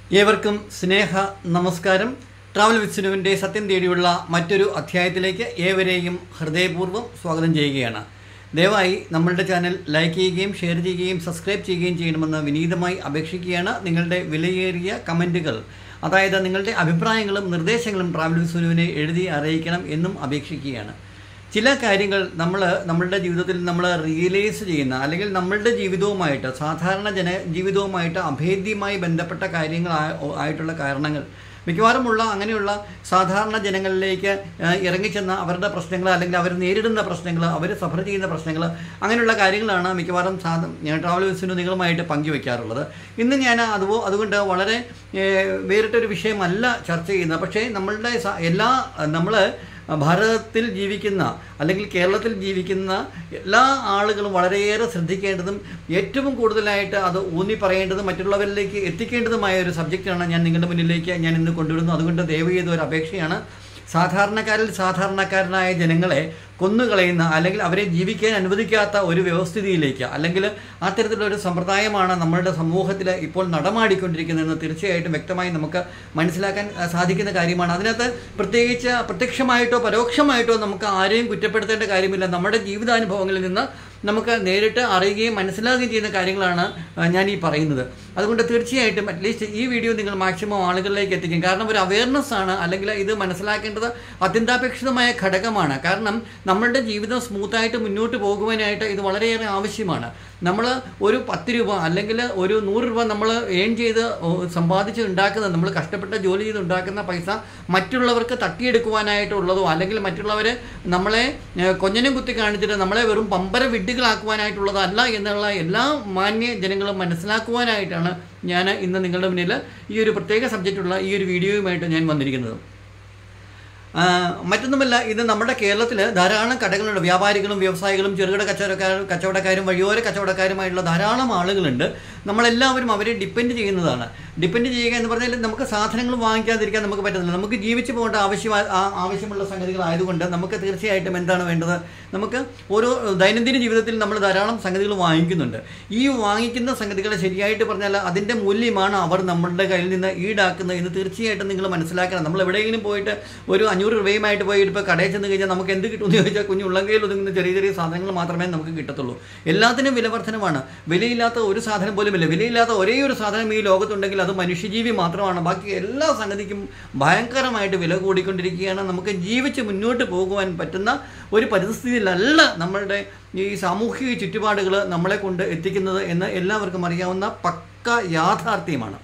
ഏവർക്കും സ്നേഹ നമസ്കാരം ട്രാവൽ വിസ്നുവിൻ്റെ സത്യം തേടിയുള്ള മറ്റൊരു അധ്യായത്തിലേക്ക് ഏവരെയും ഹൃദയപൂർവ്വം സ്വാഗതം ചെയ്യുകയാണ് ദയവായി നമ്മളുടെ ചാനൽ ലൈക്ക് ചെയ്യുകയും ഷെയർ ചെയ്യുകയും സബ്സ്ക്രൈബ് ചെയ്യുകയും ചെയ്യണമെന്ന് വിനീതമായി അപേക്ഷിക്കുകയാണ് നിങ്ങളുടെ വിലയേറിയ കമൻറ്റുകൾ അതായത് നിങ്ങളുടെ അഭിപ്രായങ്ങളും നിർദ്ദേശങ്ങളും ട്രാവൽ വിസ്നുവിനെ എഴുതി അറിയിക്കണം എന്നും അപേക്ഷിക്കുകയാണ് ചില കാര്യങ്ങൾ നമ്മൾ നമ്മളുടെ ജീവിതത്തിൽ നമ്മൾ റിയലൈസ് ചെയ്യുന്ന അല്ലെങ്കിൽ നമ്മളുടെ ജീവിതവുമായിട്ട് സാധാരണ ജന ജീവിതവുമായിട്ട് അഭേദ്യമായി ബന്ധപ്പെട്ട കാര്യങ്ങൾ ആയിട്ടുള്ള കാരണങ്ങൾ മിക്കവാറുമുള്ള അങ്ങനെയുള്ള സാധാരണ ജനങ്ങളിലേക്ക് ഏഹ്, ഇറങ്ങിച്ചെന്ന അവരുടെ പ്രശ്നങ്ങൾ അല്ലെങ്കിൽ അവർ നേരിടുന്ന പ്രശ്നങ്ങൾ അവർ സഫർ ചെയ്യുന്ന പ്രശ്നങ്ങൾ അങ്ങനെയുള്ള കാര്യങ്ങളാണ് മിക്കവാറും സാധ ഞാൻ ട്രാവൽ ബിസിന് നിങ്ങളുമായിട്ട് പങ്കുവെക്കാറുള്ളത് ഇന്ന് ഞാൻ അതുപോ അതുകൊണ്ട് വളരെ ഏഹ്, വേറിട്ടൊരു വിഷയമല്ല ചർച്ച ചെയ്യുന്നത് പക്ഷേ നമ്മളുടെ സ- എല്ലാ നമ്മൾ ഭാരതത്തിൽ ജീവിക്കുന്ന അല്ലെങ്കിൽ കേരളത്തിൽ ജീവിക്കുന്ന എല്ലാ ആളുകളും വളരെയേറെ ശ്രദ്ധിക്കേണ്ടതും ഏറ്റവും കൂടുതലായിട്ട് അത് ഊന്നി പറയേണ്ടതും മറ്റുള്ളവരിലേക്ക് എത്തിക്കേണ്ടതുമായ ഒരു സബ്ജക്റ്റാണ് ഞാൻ നിങ്ങളുടെ മുന്നിലേക്ക് ഞാൻ ഇന്ന് കൊണ്ടുവരുന്നു അതുകൊണ്ട് ദയവ് ചെയ്ത ഒരു അപേക്ഷയാണ് സാധാരണക്കാരിൽ സാധാരണക്കാരനായ ജനങ്ങളെ കൊന്നുകളയുന്ന അല്ലെങ്കിൽ അവരെ ജീവിക്കാൻ അനുവദിക്കാത്ത ഒരു വ്യവസ്ഥിതിയിലേക്ക് അല്ലെങ്കിൽ അത്തരത്തിലുള്ള ഒരു സമ്പ്രദായമാണ് നമ്മളുടെ സമൂഹത്തിൽ ഇപ്പോൾ നടമാടിക്കൊണ്ടിരിക്കുന്നതെന്ന് തീർച്ചയായിട്ടും വ്യക്തമായി നമുക്ക് മനസ്സിലാക്കാൻ ആ, സാധിക്കുന്ന കാര്യമാണ് അതിനകത്ത് പ്രത്യേകിച്ച് പ്രത്യക്ഷമായിട്ടോ പരോക്ഷമായിട്ടോ നമുക്ക് ആരെയും കുറ്റപ്പെടുത്തേണ്ട കാര്യമില്ല നമ്മുടെ ജീവിതാനുഭവങ്ങളിൽ നിന്ന് നമുക്ക് നേരിട്ട് അറിയുകയും മനസ്സിലാക്കുകയും ചെയ്യുന്ന കാര്യങ്ങളാണ് ആ, ഞാൻ ഈ പറയുന്നത് അതുകൊണ്ട് തീർച്ചയായിട്ടും അറ്റ്ലീസ്റ്റ് ഈ വീഡിയോ നിങ്ങൾ മാക്സിമം ആളുകളിലേക്ക് എത്തിക്കും കാരണം ഒരു അവയർനെസ് ആണ് അല്ലെങ്കിൽ ഇത് മനസ്സിലാക്കേണ്ടത് അത്യന്താപേക്ഷിതമായ ഘടകമാണ് കാരണം നമ്മളുടെ ജീവിതം സ്മൂത്തായിട്ട് മുന്നോട്ട് പോകുവാനായിട്ട് ഇത് വളരെയേറെ ആവശ്യമാണ് നമ്മൾ ഒരു പത്ത് രൂപ അല്ലെങ്കിൽ ഒരു നൂറ് രൂപ നമ്മൾ ഏൺ ചെയ്ത് ഓ, സമ്പാദിച്ച് ഉണ്ടാക്കുന്ന നമ്മൾ കഷ്ടപ്പെട്ട് ജോലി ചെയ്ത് ഉണ്ടാക്കുന്ന പൈസ മറ്റുള്ളവർക്ക് തട്ടിയെടുക്കുവാനായിട്ടുള്ളതോ അല്ലെങ്കിൽ മറ്റുള്ളവരെ നമ്മളെ ഏഹ്, കൊഞ്ഞനും കുത്തി കാണിച്ചിട്ട് നമ്മളെ വെറും പമ്പര വിഡ്ഢികളാക്കുവാനായിട്ടുള്ളതല്ല എന്നുള്ള എല്ലാ മാന്യ ജനങ്ങളും മനസ്സിലാക്കുവാനായിട്ടാണ് ഞാൻ ഇന്ന് നിങ്ങളുടെ മുന്നിൽ ഈ ഒരു പ്രത്യേക സബ്ജക്റ്റുള്ള ഈ ഒരു വീഡിയോയുമായിട്ട് ഞാൻ വന്നിരിക്കുന്നത് ആ, മറ്റൊന്നുമല്ല ഇത് നമ്മുടെ കേരളത്തിൽ ധാരാളം കടകളുണ്ട് വ്യാപാരികളും വ്യവസായികളും ചെറുകിട കച്ചവടക്കാരും കച്ചവടക്കാരും വഴിയോര കച്ചവടക്കാരുമായിട്ടുള്ള ധാരാളം ആളുകളുണ്ട് നമ്മളെല്ലാവരും അവരെ ഡിപ്പെൻഡ് ചെയ്യുന്നതാണ് ഡിപ്പെൻഡ് ചെയ്യുക എന്ന് പറഞ്ഞാൽ നമുക്ക് സാധനങ്ങൾ വാങ്ങിക്കാതിരിക്കാൻ നമുക്ക് പറ്റുന്നില്ല നമുക്ക് ജീവിച്ചു പോകേണ്ട ആവശ്യം ആവശ്യമുള്ള സംഗതികളായതുകൊണ്ട് നമുക്ക് തീർച്ചയായിട്ടും എന്താണ് വേണ്ടത് നമുക്ക് ഓരോ ദൈനംദിന ജീവിതത്തിൽ നമ്മൾ ധാരാളം സംഗതികൾ വാങ്ങിക്കുന്നുണ്ട് ഈ വാങ്ങിക്കുന്ന സംഗതികൾ ശരിയായിട്ട് പറഞ്ഞാൽ അതിൻ്റെ മൂല്യമാണ് അവർ നമ്മളുടെ കയ്യിൽ നിന്ന് ഈടാക്കുന്നത് എന്ന് തീർച്ചയായിട്ടും നിങ്ങൾ മനസ്സിലാക്കണം നമ്മൾ എവിടെയെങ്കിലും പോയിട്ട് ഒരു അഞ്ഞൂറ് രൂപയുമായിട്ട് പോയി ഇപ്പോൾ കടയിൽ ചെന്ന് കഴിഞ്ഞാൽ നമുക്ക് എന്ത് കിട്ടുമെന്ന് ചോദിച്ചാൽ കുഞ്ഞു ഉള്ളങ്കയിൽ ഒതുങ്ങുന്ന ചെറിയ ചെറിയ സാധനങ്ങൾ മാത്രമേ നമുക്ക് കിട്ടത്തുള്ളൂ എല്ലാത്തിനും വിലവർധനമാണ് വിലയില്ലാത്ത ഒരു സാധനം പോലുമില്ല വിലയില്ലാത്ത ഒരേ ഒരു സാധനം ഈ ലോകത്തുണ്ടെങ്കിൽ അത് മനുഷ്യജീവി മാത്രമാണ് ബാക്കി എല്ലാ സംഗതിക്കും ഭയങ്കരമായിട്ട് വില കൂടിക്കൊണ്ടിരിക്കുകയാണ് നമുക്ക് ജീവിച്ച് മുന്നോട്ട് പോകുവാൻ പറ്റുന്ന ഒരു പരിസ്ഥിതിയിലല്ല നമ്മളുടെ ഈ സാമൂഹിക ചുറ്റുപാടുകൾ നമ്മളെ കൊണ്ട് എത്തിക്കുന്നത് എന്ന് എല്ലാവർക്കും അറിയാവുന്ന പക്ക യാഥാർത്ഥ്യമാണ്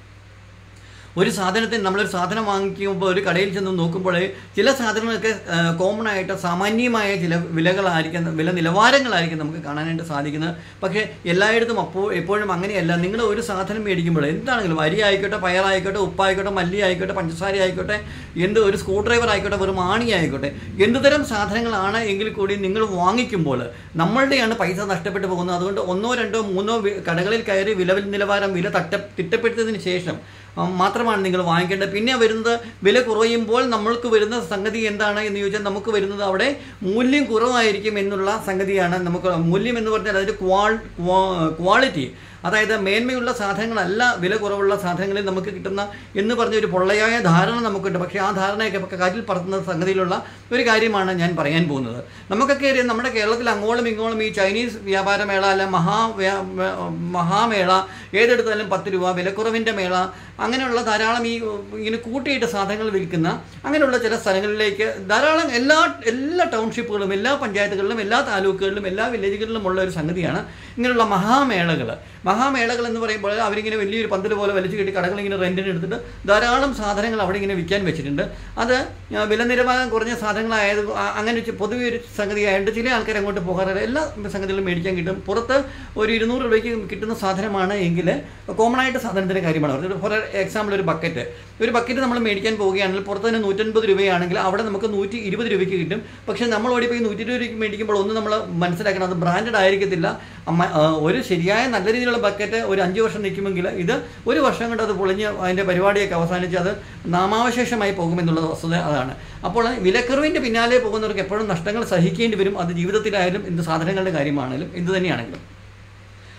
ഒരു സാധനത്തിന് നമ്മളൊരു സാധനം വാങ്ങിക്കുമ്പോൾ ഒരു കടയിൽ ചെന്ന് നോക്കുമ്പോൾ ചില സാധനങ്ങളൊക്കെ കോമൺ ആയിട്ട് സാമാന്യമായ ചില വിലകളായിരിക്കും വില നിലവാരങ്ങളായിരിക്കും നമുക്ക് കാണാനായിട്ട് സാധിക്കുന്നത് പക്ഷേ എല്ലായിടത്തും അപ്പോൾ എപ്പോഴും അങ്ങനെയല്ല നിങ്ങൾ ഒരു സാധനം മേടിക്കുമ്പോൾ എന്താണെങ്കിലും അരി ആയിക്കോട്ടെ പയറായിക്കോട്ടെ ഉപ്പായിക്കോട്ടെ മല്ലി ആയിക്കോട്ടെ പഞ്ചസാര ആയിക്കോട്ടെ എന്ത് ഒരു സ്ക്രൂ ഡ്രൈവർ ആയിക്കോട്ടെ വെറും ആണി ആയിക്കോട്ടെ എന്തുതരം സാധനങ്ങളാണ് എങ്കിൽ കൂടി നിങ്ങൾ വാങ്ങിക്കുമ്പോൾ നമ്മളുടെയാണ് പൈസ നഷ്ടപ്പെട്ടു പോകുന്നത് അതുകൊണ്ട് ഒന്നോ രണ്ടോ മൂന്നോ വി- കടകളിൽ കയറി വില നിലവാരം വില തട്ട തിട്ടപ്പെടുത്തിയതിന് ശേഷം ആ, മാത്രമാണ് നിങ്ങൾ വാങ്ങിക്കേണ്ടത് പിന്നെ വരുന്നത് വില കുറയുമ്പോൾ നമ്മൾക്ക് വരുന്ന സംഗതി എന്താണ് എന്ന് ചോദിച്ചാൽ നമുക്ക് വരുന്നത് അവിടെ മൂല്യം കുറവായിരിക്കും എന്നുള്ള സംഗതിയാണ് നമുക്ക് മൂല്യം എന്ന് പറഞ്ഞാൽ അതിൻ്റെ ക്വാൾ ക്വാളിറ്റി അതായത് മേന്മയുള്ള സാധനങ്ങളല്ല വില കുറവുള്ള സാധനങ്ങളിൽ നമുക്ക് കിട്ടുന്ന എന്ന് പറഞ്ഞ ഒരു പൊള്ളയായ ധാരണ നമുക്കുണ്ട് പക്ഷേ ആ ധാരണയൊക്കെ ഒക്കെ കാറ്റിൽ പറത്തുന്ന സംഗതിയിലുള്ള ഒരു കാര്യമാണ് ഞാൻ പറയാൻ പോകുന്നത് നമുക്കൊക്കെ അറിയാം നമ്മുടെ കേരളത്തിൽ അങ്ങോളം ഇങ്ങോളം ഈ ചൈനീസ് വ്യാപാരമേള അല്ല മഹാ വ്യാ- വ്യ- മഹാമേള ഏതെടുത്താലും പത്ത് രൂപ വിലക്കുറവിൻ്റെ മേള അങ്ങനെയുള്ള ധാരാളം ഈ ഇങ്ങനെ കൂട്ടിയിട്ട് സാധനങ്ങൾ വിൽക്കുന്ന അങ്ങനെയുള്ള ചില സ്ഥലങ്ങളിലേക്ക് ധാരാളം എല്ലാ എല്ലാ ടൗൺഷിപ്പുകളും എല്ലാ പഞ്ചായത്തുകളിലും എല്ലാ താലൂക്കുകളിലും എല്ലാ വില്ലേജുകളിലും ഉള്ള ഒരു സംഗതിയാണ് ഇങ്ങനെയുള്ള മഹാമേളകൾ മഹാമേളകൾ എന്ന് പറയുമ്പോൾ അവരിങ്ങനെ വലിയൊരു പന്തൽ പോലെ വലിച്ചു കെട്ടി കടകൾ ഇങ്ങനെ റെൻറ്റിന് എടുത്തിട്ട് ധാരാളം സാധനങ്ങൾ അവിടെ ഇങ്ങനെ വിൽക്കാൻ വെച്ചിട്ടുണ്ട് അത് ആ, വില നിലവാരം കുറഞ്ഞ സാധനങ്ങളായത് ആ, അങ്ങനെ ഒരു പൊതുവെ ഒരു സംഗതി ആയതുകൊണ്ട് ചില ആൾക്കാർ അങ്ങോട്ട് പോകാറില്ല എല്ലാ സംഗതികളും മേടിക്കാൻ കിട്ടും പുറത്ത് ഒരു ഇരുന്നൂറ് രൂപയ്ക്ക് കിട്ടുന്ന സാധനമാണ് എങ്കിൽ കോമൺ ആയിട്ട് സാധനത്തിൻ്റെ കാര്യമാണ് പറഞ്ഞത് ഫോർ എക്സാമ്പിൾ ഒരു ബക്കറ്റ് ഒരു ബക്കറ്റ് നമ്മൾ മേടിക്കാൻ പോവുകയാണെങ്കിൽ പുറത്ത് തന്നെ നൂറ്റൻപത് രൂപയാണെങ്കിൽ അവിടെ നമുക്ക് നൂറ്റി ഇരുപത് രൂപയ്ക്ക് കിട്ടും പക്ഷേ നമ്മൾ ഓടിപ്പോയി നൂറ്റി ഇരുപത് രൂപയ്ക്ക് മേടിക്കുമ്പോൾ ഒന്ന് നമ്മൾ മനസ്സിലാക്കണം അത് ബ്രാൻഡഡ് ആയിരിക്കത്തില്ല അമ്മ- ആ, ഒരു ശരിയായ നല്ല രീതിയിലുള്ള ബക്കറ്റ് ഒരു അഞ്ച് വർഷം നിൽക്കുമെങ്കിൽ ഇത് ഒരു വർഷം കൊണ്ട് അത് പൊളിഞ്ഞ് അതിൻ്റെ പരിപാടിയൊക്കെ അവസാനിച്ച് അത് നാമാവശേഷമായി പോകുമെന്നുള്ള വസ്തുത അതാണ് അപ്പോൾ വിലക്കുറവിൻ്റെ പിന്നാലെ പോകുന്നവർക്ക് എപ്പോഴും നഷ്ടങ്ങൾ സഹിക്കേണ്ടി വരും അത് ജീവിതത്തിലായാലും എന്ത് സാധനങ്ങളുടെ കാര്യമാണെങ്കിലും എന്ത് തന്നെയാണെങ്കിലും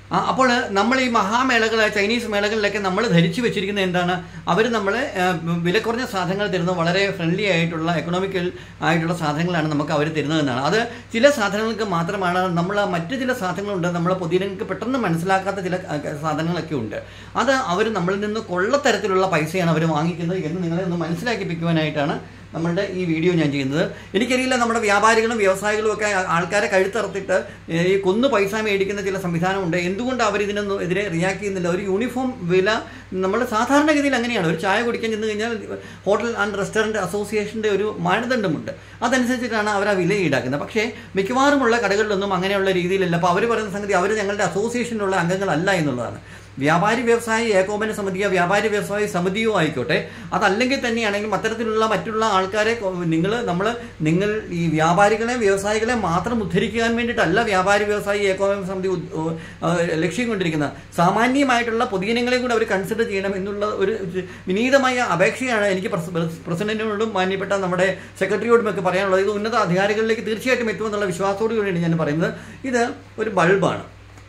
ആ, അപ്പോൾ നമ്മൾ ഈ മഹാമേളകൾ ചൈനീസ് മേളകളിലൊക്കെ നമ്മൾ ധരിച്ചു വെച്ചിരിക്കുന്നത് എന്താണ് അവർ നമ്മളെ ആ, വില കുറഞ്ഞ സാധനങ്ങൾ തരുന്നത് വളരെ ഫ്രണ്ട്ലി ആയിട്ടുള്ള എക്കണോമിക്കൽ ആയിട്ടുള്ള സാധനങ്ങളാണ് നമുക്ക് അവർ തരുന്നതെന്നാണ് അത് ചില സാധനങ്ങൾക്ക് മാത്രമാണ് നമ്മൾ മറ്റു ചില സാധനങ്ങളുണ്ട് നമ്മളെ പൊതുജനങ്ങൾക്ക് പെട്ടെന്ന് മനസ്സിലാക്കാത്ത ചില ആ, സാധനങ്ങളൊക്കെ ഉണ്ട് അത് അവർ നമ്മളിൽ നിന്ന് കൊള്ളത്തരത്തിലുള്ള പൈസയാണ് അവർ വാങ്ങിക്കുന്നത് എന്ന് നിങ്ങളെ ഒന്ന് മനസ്സിലാക്കിപ്പിക്കുവാനായിട്ടാണ് നമ്മളുടെ ഈ വീഡിയോ ഞാൻ ചെയ്യുന്നത് എനിക്കറിയില്ല നമ്മുടെ വ്യാപാരികളും വ്യവസായികളും ഒക്കെ ആ- ആൾക്കാരെ കഴുത്തറത്തിട്ട് ഏ, ഈ കൊന്നു പൈസ മേടിക്കുന്ന ചില സംവിധാനമുണ്ട് എന്തുകൊണ്ട് അവർ ഇതിനൊന്നും എതിരെ റിയാക്ട് ചെയ്യുന്നില്ല ഒരു യൂണിഫോം വില നമ്മൾ സാധാരണഗതിയിൽ അങ്ങനെയാണ് ഒരു ചായ കുടിക്കാൻ ചെന്ന് കഴിഞ്ഞാൽ ഹോട്ടൽ ആൻഡ് റെസ്റ്റോറൻറ്റ് അസോസിയേഷൻ്റെ ഒരു മാനദണ്ഡമുണ്ട് അതനുസരിച്ചിട്ടാണ് അവർ ആ വില ഈടാക്കുന്നത് പക്ഷേ മിക്കവാറുമുള്ള കടകളിലൊന്നും അങ്ങനെയുള്ള രീതിയിലല്ല അപ്പോൾ അവർ പറയുന്ന സംഗതി അവർ ഞങ്ങളുടെ അസോസിയേഷനിലുള്ള അംഗങ്ങളല്ല എന്നുള്ളതാണ് വ്യാപാരി വ്യവസായി ഏകോപന സമിതിയോ വ്യാപാരി വ്യവസായ സമിതിയോ ആയിക്കോട്ടെ അതല്ലെങ്കിൽ തന്നെയാണെങ്കിലും അത്തരത്തിലുള്ള മറ്റുള്ള ആൾക്കാരെ നിങ്ങൾ നമ്മൾ നിങ്ങൾ ഈ വ്യാപാരികളെ വ്യവസായികളെ മാത്രം ഉദ്ധരിക്കാൻ വേണ്ടിയിട്ടല്ല വ്യാപാരി വ്യവസായി ഏകോപന സമിതി ഉദ്- ഉ- ആ, ലക്ഷ്യം കൊണ്ടിരിക്കുന്നത് സാമാന്യമായിട്ടുള്ള പൊതുജനങ്ങളെ കൂടെ അവർ കൺസിഡർ ചെയ്യണം എന്നുള്ള ഒരു വിനീതമായ അപേക്ഷയാണ് എനിക്ക് പ്രസ- പ്രസ- പ്രസിഡന്റിനോടും മാന്യപ്പെട്ട നമ്മുടെ സെക്രട്ടറിയോടും ഒക്കെ പറയാനുള്ളത് ഇത് ഉന്നത അധികാരികളിലേക്ക് തീർച്ചയായിട്ടും എത്തുമെന്നുള്ള വിശ്വാസത്തോടു കൂടിയാണ് ഞാൻ പറയുന്നത് ഇത് ഒരു ബൾബാണ്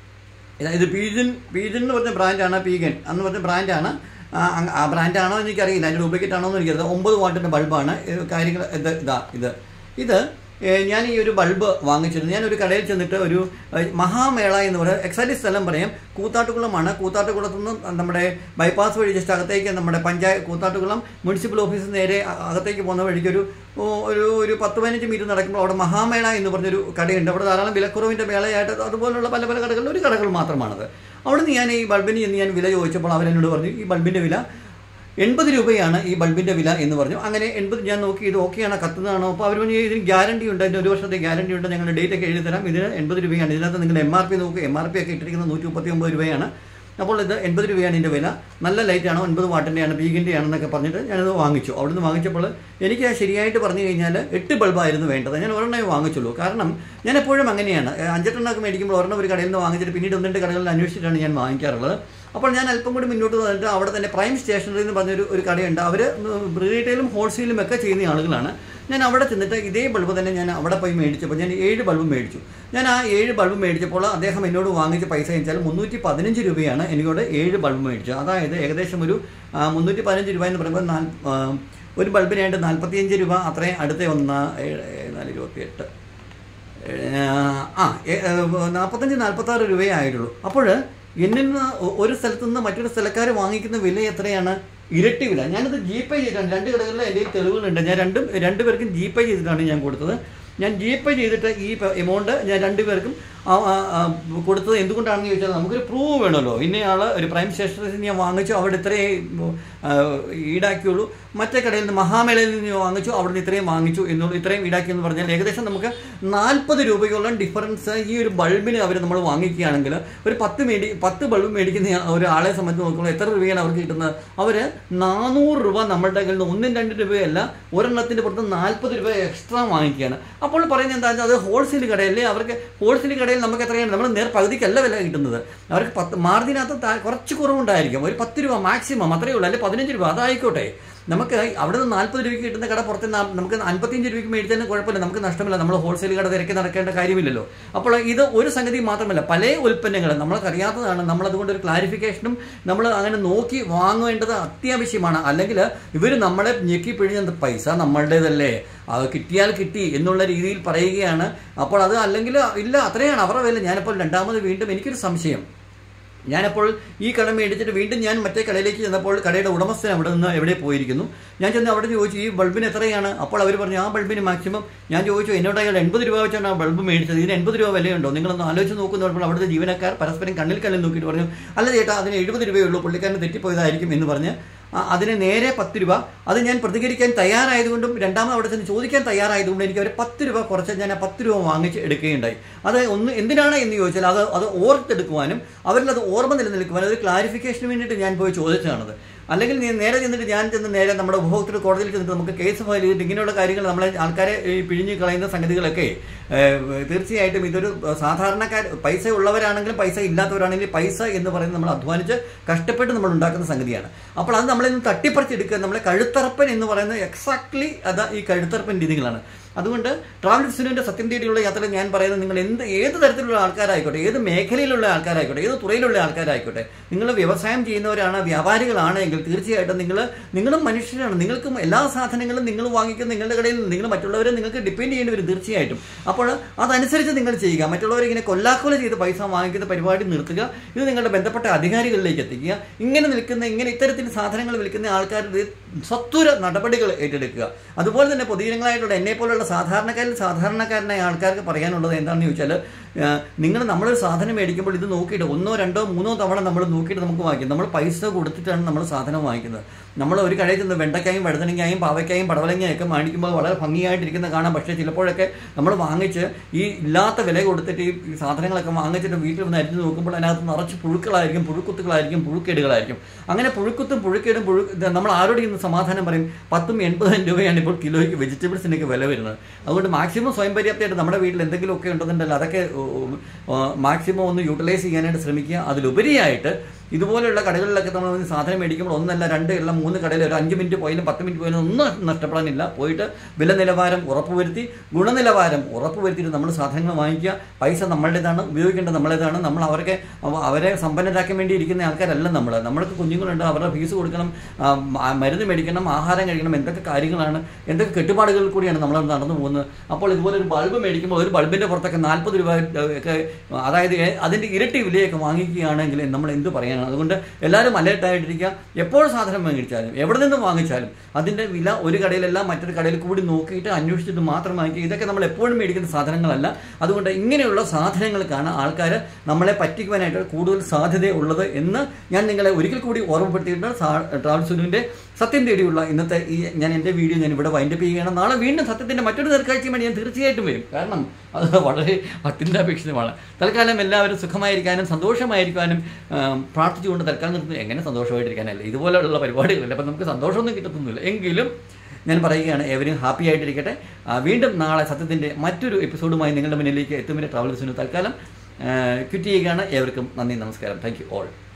ഇതാ ഇത് പീജൻ പീജൻ എന്ന് പറഞ്ഞ ബ്രാൻഡാണ് പീഗൻ എന്ന് പറഞ്ഞ ബ്രാൻഡാണ് ആ, അങ്- ആ ബ്രാൻഡാണോ എന്ന് എനിക്കറിയില്ല അതിൻ്റെ ഡ്യൂപ്ലിക്കേറ്റ് ആണോ എന്ന് എനിക്കറിയില്ല ഒമ്പത് വാട്ടിൻ്റെ ബൾബാണ് ഇത് കാര്യങ്ങൾ ഇത് ഇതാ ഇത് ഇത് ഏ, ഞാൻ ഈ ഒരു ബൾബ് വാങ്ങിച്ചിരുന്നു ഞാൻ ഒരു കടയിൽ ചെന്നിട്ട് ഒരു ഏ, മഹാമേള എന്ന് പറയുന്നത് എക്സാക്ട് സ്ഥലം പറയാം കൂത്താട്ടുകുളമാണ് കൂത്താട്ടുകുളത്ത് നിന്ന് നമ്മുടെ ബൈപ്പാസ് വഴി ജസ്റ്റ് അകത്തേക്ക് നമ്മുടെ പഞ്ചായത്ത് കൂത്താട്ടുകുളം മുനിസിപ്പൽ ഓഫീസിൽ നേരെ അ- അകത്തേക്ക് പോകുന്ന വഴിക്ക് ഒരു ഓ, ഒരു ഒരു പത്ത് പതിനഞ്ച് മീറ്റർ നടക്കുമ്പോൾ അവിടെ മഹാമേള എന്ന് പറഞ്ഞൊരു കടയുണ്ട് അവിടെ ധാരാളം വിലക്കുറവിൻ്റെ മേളയായിട്ട് അതുപോലുള്ള പല പല കടകളിൽ ഒരു കടകൾ മാത്രമാണത് അവിടെ നിന്ന് ഞാൻ ഈ ബൾബിന് ചെന്ന് ഞാൻ വില ചോദിച്ചപ്പോൾ അവരെന്നോട് പറഞ്ഞു ഈ ബൾബിൻ്റെ വില എൺപത് രൂപയാണ് ഈ ബൾബിൻ്റെ വില എന്ന് പറഞ്ഞു അങ്ങനെ എൺപത് ഞാൻ നോക്കി ഇത് ഓക്കെയാണോ കത്തുന്നതാണോ അപ്പോൾ അവർ പറഞ്ഞു ഇതിന് ഗ്യാരണ്ടി ഉണ്ട് അതിന് ഒരു വർഷത്തെ ഗ്യാരണ്ടി ഉണ്ട് ഞങ്ങളുടെ ഡേറ്റ് ഒക്കെ എഴുതി തരാം ഇതിന് എൺപത് രൂപയാണ് ഇതിനകത്ത് നിങ്ങൾ എം ആർ പി നോക്കുക എം ആർ പി ഒക്കെ ഇട്ടിരിക്കുന്നത് നൂറ്റി മുപ്പത്തി ഒമ്പത് രൂപയാണ് അപ്പോൾ ഇത് എൺപത് രൂപയാണ് ഇതിൻ്റെ വില നല്ല ലൈറ്റാണ് ഒൻപത് വാട്ടിൻ്റെയാണ് പീകിൻ്റെ ആണെന്നൊക്കെ പറഞ്ഞിട്ട് ഞാനത് വാങ്ങിച്ചു അവിടുന്ന് വാങ്ങിച്ചപ്പോൾ എനിക്ക് ശരിയായിട്ട് പറഞ്ഞു കഴിഞ്ഞാൽ എട്ട് ബൾബായിരുന്നു വേണ്ടത് ഞാൻ ഒരെണ്ണമേ വാങ്ങിച്ചുള്ളൂ കാരണം ഞാൻ എപ്പോഴും അങ്ങനെയാണ് ഏഹ് അഞ്ചെട്ടെണ്ണമൊക്കെ മേടിക്കുമ്പോൾ ഒരെണ്ണം ഒരു കടയിൽ നിന്ന് വാങ്ങിച്ചിട്ട് പിന്നീട് ഒന്ന് രണ്ട് കടകളിൽ അന്വേഷിച്ചിട്ടാണ് ഞാൻ വാങ്ങിക്കാറുള്ളത് അപ്പോൾ ഞാൻ അല്പം കൂടി മുന്നോട്ട് വന്നിട്ട് അവിടെ തന്നെ പ്രൈം സ്റ്റേഷനറി എന്ന് പറഞ്ഞൊരു ഒരു കടയുണ്ട് അവർ റീറ്റെയിലും ഹോൾസെയിലും ഒക്കെ ചെയ്യുന്ന ആളുകളാണ് ഞാൻ അവിടെ ചെന്നിട്ട് ഇതേ ബൾബ് തന്നെ ഞാൻ അവിടെ പോയി മേടിച്ചപ്പോൾ ഞാൻ ഏഴ് ബൾബ് മേടിച്ചു ഞാൻ ആ ഏഴ് ബൾബ് മേടിച്ചപ്പോൾ അദ്ദേഹം എന്നോട് വാങ്ങിച്ച പൈസ വെച്ചാൽ മുന്നൂറ്റി പതിനഞ്ച് രൂപയാണ് എനിക്കോട് ഏഴ് ബൾബ് മേടിച്ചത് അതായത് ഏകദേശം ഒരു ആ, മുന്നൂറ്റി പതിനഞ്ച് രൂപ എന്ന് പറയുമ്പോൾ നാൽ ആ, ഒരു ബൾബിനായിട്ട് നാൽപ്പത്തിയഞ്ച് രൂപ അത്രയും അടുത്ത ഒന്ന് ഏഴ് ഏഴ് നാല് ഇരുപത്തി എട്ട് ആ നാൽപ്പത്തഞ്ച് നാൽപ്പത്താറ് രൂപയേ ആയിട്ടുള്ളൂ അപ്പോൾ എന്നിൽ നിന്ന് ഒ- ഒരു സ്ഥലത്തു നിന്ന് മറ്റൊരു സ്ഥലക്കാർ വാങ്ങിക്കുന്ന വില എത്രയാണ് ഇരട്ടി വില ഞാനത് ജി പേ ചെയ്തിട്ടാണ് രണ്ട് കടകളിൽ എൻ്റെ കയ്യിൽ തെളിവുകളുണ്ട് ഞാൻ രണ്ടും രണ്ടുപേർക്കും ജി പേ ചെയ്തിട്ടാണ് ഞാൻ കൊടുത്തത് ഞാൻ ജി പേ ചെയ്തിട്ട് ഈ എമൗണ്ട് ഞാൻ രണ്ടുപേർക്കും ആ- ആ- ആ കൊടുത്തത് എന്തുകൊണ്ടാണെന്ന് ചോദിച്ചാൽ നമുക്കൊരു പ്രൂവ് വേണമല്ലോ ഇന്നയാൾ ഒരു പ്രൈം സ്റ്റേഷനിൽ ഞാൻ വാങ്ങിച്ചു അവിടെ ഇത്രയേ ആ, ഈടാക്കിയുള്ളൂ മറ്റേ കടയിൽ നിന്ന് മഹാമേളയിൽ നിന്ന് ഞാൻ വാങ്ങിച്ചു അവിടെ നിന്ന് ഇത്രയും വാങ്ങിച്ചു എന്നുള്ള ഇത്രയും ഈടാക്കി എന്ന് പറഞ്ഞാൽ ഏകദേശം നമുക്ക് നാൽപ്പത് രൂപയോളം ഡിഫറൻസ് ഈ ഒരു ബൾബിന് അവർ നമ്മൾ വാങ്ങിക്കുകയാണെങ്കിൽ ഒരു പത്ത് മേടി പത്ത് ബൾബ് മേടിക്കുന്ന ഒരാളെ സംബന്ധിച്ച് നോക്കുമ്പോൾ എത്ര രൂപയാണ് അവർക്ക് കിട്ടുന്നത് അവർ നാനൂറ് രൂപ നമ്മളുടെ കയ്യിൽ നിന്ന് ഒന്നും രണ്ട് രൂപയല്ല ഒരെണ്ണത്തിൻ്റെ പുറത്ത് നാൽപ്പത് രൂപ എക്സ്ട്രാ വാങ്ങിക്കുകയാണ് അപ്പോൾ പറയുന്നത് എന്താ വെച്ചാൽ അത് ഹോൾസെയിൽ കടയല്ലേ അവർക്ക് ഹോൾസെയിൽ കടയിൽ നമുക്ക് എത്രയാണ് നമ്മൾ നേർ പകുതിക്കല്ല വില കിട്ടുന്നത് അവർക്ക് പത്ത് മാർജിനകത്ത് താ- കുറച്ച് കുറവുണ്ടായിരിക്കും ഒരു പത്ത് രൂപ മാക്സിമം അത്രയേ ഉള്ളൂ അല്ലെങ്കിൽ പതിനഞ്ച് രൂപ അതായിക്കോട്ടെ നമുക്ക് അവിടെ നിന്ന് നാൽപ്പത് രൂപയ്ക്ക് കിട്ടുന്ന കട പുറത്ത് നാ- നമുക്ക് അൻപത്തിയഞ്ച് രൂപയ്ക്ക് മേടിച്ചാലും കുഴപ്പമില്ല നമുക്ക് നഷ്ടമില്ല നമ്മൾ ഹോൾസെയിൽ കട തിരക്കി നടക്കേണ്ട കാര്യമില്ലല്ലോ അപ്പോൾ ഇത് ഒരു സംഗതി മാത്രമല്ല പല ഉൽപ്പന്നങ്ങൾ നമ്മൾക്ക് അറിയാത്തതാണ് നമ്മൾ അതുകൊണ്ട് ഒരു ക്ലാരിഫിക്കേഷനും നമ്മൾ അങ്ങനെ നോക്കി വാങ്ങേണ്ടത് അത്യാവശ്യമാണ് അല്ലെങ്കിൽ ഇവർ നമ്മളെ ഞെക്കി പിഴിഞ്ഞ പൈസ നമ്മളുടേതല്ലേ അത് കിട്ടിയാൽ കിട്ടി എന്നുള്ള രീതിയിൽ പറയുകയാണ് അപ്പോൾ അത് അല്ലെങ്കിൽ ഇല്ല അത്രയാണ് അവരുടെ വില ഞാനിപ്പോൾ രണ്ടാമത് വീണ്ടും എനിക്കൊരു സംശയം ഞാനപ്പോൾ ഈ കട മേടിച്ചിട്ട് വീണ്ടും ഞാൻ മറ്റേ കടയിലേക്ക് ചെന്നപ്പോൾ കടയുടെ ഉടമസ്ഥൻ അവിടെ നിന്ന് എവിടെ പോയിരിക്കുന്നു ഞാൻ ചെന്ന് അവിടെ ചോദിച്ചു ഈ ബൾബിന് എത്രയാണ് അപ്പോൾ അവർ പറഞ്ഞു ആ ബൾബിന് മാക്സിമം ഞാൻ ചോദിച്ചു എന്നോട് അയാൾ എൺപത് രൂപ വെച്ചാണ് ആ ബൾബ് മേടിച്ചത് ഇതിന് എൺപത് രൂപ വിലയുണ്ടോ നിങ്ങളൊന്ന് ആലോചിച്ച് നോക്കുന്നപ്പോൾ അവിടുത്തെ ജീവനക്കാർ പരസ്പരം കണ്ണിൽ കണ്ണിൽ നോക്കിയിട്ട് പറഞ്ഞു അല്ല ചേട്ടാ അതിന് എഴുപത് രൂപയേ ഉള്ളൂ പുള്ളിക്കാരന് തെറ്റിപ്പോയതായിരിക്കും എന്ന് പറഞ്ഞ് ആ, അതിന് നേരെ പത്ത് രൂപ അത് ഞാൻ പ്രതികരിക്കാൻ തയ്യാറായതുകൊണ്ടും രണ്ടാമത് അവിടെ ചെന്ന് ചോദിക്കാൻ തയ്യാറായതുകൊണ്ടും എനിക്ക് അവർ പത്ത് രൂപ കുറച്ച് ഞാൻ ആ പത്ത് രൂപ വാങ്ങിച്ച് എടുക്കുകയുണ്ടായി അത് ഒന്ന് എന്തിനാണ് എന്ന് ചോദിച്ചാൽ അത് അത് ഓർത്തെടുക്കുവാനും അവരിൽ അത് ഓർമ്മ നിലനിൽക്കുവാനും ഒരു ക്ലാരിഫിക്കേഷന് വേണ്ടിയിട്ട് ഞാൻ പോയി ചോദിച്ചതാണത് അല്ലെങ്കിൽ നീ നേരെ ചെന്നിട്ട് ഞാൻ ചെന്ന് നേരെ നമ്മുടെ ഉപഭോക്തൃ കോടതിയിൽ ചെന്നിട്ട് നമുക്ക് കേസ് ഫയൽ ചെയ്തിട്ട് ഇങ്ങനെയുള്ള കാര്യങ്ങൾ നമ്മളെ ആൾക്കാരെ ഈ പിഴിഞ്ഞ് കളയുന്ന സംഗതികളൊക്കെ ഏഹ്, തീർച്ചയായിട്ടും ഇതൊരു സാധാരണക്കാർ പൈസ ഉള്ളവരാണെങ്കിലും പൈസ ഇല്ലാത്തവരാണെങ്കിലും പൈസ എന്ന് പറയുന്നത് നമ്മൾ അധ്വാനിച്ച് കഷ്ടപ്പെട്ട് നമ്മൾ ഉണ്ടാക്കുന്ന സംഗതിയാണ് അപ്പോൾ അത് നമ്മളിൽ നിന്ന് തട്ടിപ്പറിച്ചെടുക്കുക നമ്മളെ കഴുത്തറപ്പൻ എന്ന് പറയുന്നത് എക്സാക്ട്ലി അത് ഈ കഴുത്തറപ്പൻ രീതികളാണ് അതുകൊണ്ട് ട്രാവൽ വിസിനുവിൻ്റെ സത്യം തേടിയുള്ള യാത്രയിൽ ഞാൻ പറയുന്നത് നിങ്ങൾ എന്ത് ഏത് തരത്തിലുള്ള ആൾക്കാരായിക്കോട്ടെ ഏത് മേഖലയിലുള്ള ആൾക്കാരായിക്കോട്ടെ ഏത് തുറയിലുള്ള ആൾക്കാരായിക്കോട്ടെ നിങ്ങൾ വ്യവസായം ചെയ്യുന്നവരാണ് വ്യാപാരികളാണ് എങ്കിൽ തീർച്ചയായിട്ടും നിങ്ങൾ നിങ്ങളും മനുഷ്യരാണ് നിങ്ങൾക്കും എല്ലാ സാധനങ്ങളും നിങ്ങൾ വാങ്ങിക്കുന്ന നിങ്ങളുടെ കടയിൽ നിന്ന് നിങ്ങൾ മറ്റുള്ളവരെ നിങ്ങൾക്ക് ഡിപ്പെൻഡ് ചെയ്യേണ്ടി വരും തീർച്ചയായിട്ടും അപ്പോൾ അതനുസരിച്ച് നിങ്ങൾ ചെയ്യുക മറ്റുള്ളവരെ ഇങ്ങനെ കൊല്ലാക്കൊല ചെയ്ത് പൈസ വാങ്ങിക്കുന്ന പരിപാടി നിർത്തുക ഇത് നിങ്ങളുടെ ബന്ധപ്പെട്ട അധികാരികളിലേക്ക് എത്തിക്കുക ഇങ്ങനെ നിൽക്കുന്ന ഇങ്ങനെ ഇത്തരത്തിൽ സാധനങ്ങൾ വിൽക്കുന്ന ആൾക്കാരുടെ സത്വര നടപടികൾ ഏറ്റെടുക്കുക അതുപോലെ തന്നെ പൊതുജനങ്ങളായിട്ടുള്ള എന്നെ പോലുള്ള സാധാരണക്കാരിൽ സാധാരണക്കാരനായ ആൾക്കാർക്ക് പറയാനുള്ളത് എന്താണെന്ന് ചോദിച്ചാൽ നിങ്ങൾ നമ്മളൊരു സാധനം മേടിക്കുമ്പോൾ ഇത് നോക്കിയിട്ട് ഒന്നോ രണ്ടോ മൂന്നോ തവണ നമ്മൾ നോക്കിയിട്ട് നമുക്ക് വാങ്ങിക്കും നമ്മൾ പൈസ കൊടുത്തിട്ടാണ് നമ്മൾ സാധനം വാങ്ങിക്കുന്നത് നമ്മൾ ഒരു കടയിൽ ചെന്ന് വെണ്ടക്കായും വഴുതനങ്ങായും പാവയ്ക്കായും പടവലങ്ങയും ഒക്കെ വാങ്ങിക്കുമ്പോൾ വളരെ ഭംഗിയായിട്ടിരിക്കുന്ന കാണാം പക്ഷേ ചിലപ്പോഴൊക്കെ നമ്മൾ വാങ്ങിച്ച് ഈ ഇല്ലാത്ത വില കൊടുത്തിട്ട് ഈ ഈ സാധനങ്ങളൊക്കെ വാങ്ങിച്ചിട്ട് വീട്ടിൽ വന്ന് അരിഞ്ഞ് നോക്കുമ്പോൾ അതിനകത്ത് നിറച്ച് പുഴുക്കളായിരിക്കും പുഴുക്കുത്തുകളായിരിക്കും പുഴുക്കേടുകളായിരിക്കും അങ്ങനെ പുഴുക്കുത്തും പുഴുക്കേടും പുഴു ഇത് നമ്മൾ ആരോട് ഇന്ന് സമാധാനം പറയും പത്തും എൺപതും രൂപയാണ് ഇപ്പോൾ കിലോയ്ക്ക് വെജിറ്റബിൾസിനൊക്കെ വില വരുന്നത് അതുകൊണ്ട് മാക്സിമം സ്വയം പര്യാപ്തമായിട്ട് നമ്മുടെ വീട്ടിൽ എന്തെങ്കിലുമൊക്കെ ഉണ്ടെന്നുണ്ടെങ്കിൽ അതൊക്കെ മാക്സിമം ഒന്ന് യൂട്ടിലൈസ് ചെയ്യാനായിട്ട് ശ്രമിക്കുക അതിലുപരിയായിട്ട് ഇതുപോലെയുള്ള കടകളിലൊക്കെ നമ്മൾ വന്ന് സാധനം മേടിക്കുമ്പോൾ ഒന്നല്ല രണ്ട് അല്ല മൂന്ന് കടയിൽ ഒരു അഞ്ച് മിനിറ്റ് പോയാലും പത്ത് മിനിറ്റ് പോയാലും ഒന്നും നഷ്ടപ്പെടാനില്ല പോയിട്ട് വില നിലവാരം ഉറപ്പുവരുത്തി ഗുണനിലവാരം ഉറപ്പുവരുത്തിയിട്ട് നമ്മൾ സാധനങ്ങൾ വാങ്ങിക്കുക പൈസ നമ്മളുടേതാണ് ഉപയോഗിക്കേണ്ടത് നമ്മളേതാണ് നമ്മൾ അവർക്ക് അവ- അവരെ സമ്പന്നരാക്കാൻ വേണ്ടി ഇരിക്കുന്ന ആൾക്കാരല്ല നമ്മൾ നമ്മൾക്ക് കുഞ്ഞുങ്ങളുണ്ട് അവരുടെ ഫീസ് കൊടുക്കണം ആ, മ- മരുന്ന് മേടിക്കണം ആഹാരം കഴിക്കണം എന്തൊക്കെ കാര്യങ്ങളാണ് എന്തൊക്കെ കെട്ടുപാടുകളിൽ കൂടിയാണ് നമ്മൾ നടന്നു പോകുന്നത് അപ്പോൾ ഇതുപോലെ ഒരു ബൾബ് മേടിക്കുമ്പോൾ ഒരു ബൾബിൻ്റെ പുറത്തൊക്കെ നാൽപ്പത് രൂപ ഒക്കെ അതായത് ഏ- അതിൻ്റെ ഇരട്ടി വിലയൊക്കെ വാങ്ങിക്കുകയാണെങ്കിൽ നമ്മൾ എന്ത് പറയാനാണ് അതുകൊണ്ട് എല്ലാവരും അലേർട്ടായിട്ടിരിക്കുക എപ്പോൾ സാധനം മേടിച്ചാലും എവിടെ നിന്ന് വാങ്ങിച്ചാലും അതിൻ്റെ വില ഒരു കടയിലല്ല മറ്റൊരു കടയിൽ കൂടി നോക്കിയിട്ട് അന്വേഷിച്ചിട്ട് മാത്രം വാങ്ങിക്കുക ഇതൊക്കെ നമ്മൾ എപ്പോഴും മേടിക്കുന്ന സാധനങ്ങളല്ല അതുകൊണ്ട് ഇങ്ങനെയുള്ള സാധനങ്ങൾക്കാണ് ആൾക്കാർ നമ്മളെ പറ്റിക്കുവാനായിട്ട് കൂടുതൽ സാധ്യതയുള്ളത് എന്ന് ഞാൻ നിങ്ങളെ ഒരിക്കൽ കൂടി ഓർമ്മപ്പെടുത്തിയിട്ട് ട്രാവൽ സുനുവിൻ്റെ സത്യം തേടിയുള്ള ഇന്നത്തെ ഈ ഞാൻ എൻ്റെ വീഡിയോ ഞാൻ ഇവിടെ വൈൻഡപ്പ് ചെയ്യുകയാണ് നാളെ വീണ്ടും സത്യത്തിൻ്റെ മറ്റൊരു നേർക്കാഴ്ചയുമായി ഞാൻ തീർച്ചയായിട്ടും വരും കാരണം അത് വളരെ അത്യന്താപേക്ഷിതമാണ് തൽക്കാലം എല്ലാവരും സുഖമായിരിക്കാനും സന്തോഷമായിരിക്കാനും ആം, പ്രാർത്ഥിച്ചുകൊണ്ട് തൽക്കാലം നിർത്തുന്നു എങ്ങനെ സന്തോഷമായിട്ടിരിക്കാനല്ല ഇതുപോലെയുള്ള പരിപാടികളില്ല അപ്പം നമുക്ക് സന്തോഷമൊന്നും കിട്ടത്തൊന്നുമില്ല എങ്കിലും ഞാൻ പറയുകയാണ് ഏവരും ഹാപ്പി ആയിട്ടിരിക്കട്ടെ ആ, വീണ്ടും നാളെ സത്യത്തിൻ്റെ മറ്റൊരു എപ്പിസോഡുമായി നിങ്ങളുടെ മുന്നിലേക്ക് എത്തുമ്പോൾ ട്രാവൽ ബിസിനസ് തൽക്കാലം ക്വിറ്റ് ചെയ്യുകയാണ് ഏവർക്കും നന്ദി നമസ്കാരം താങ്ക് യു ഓൾ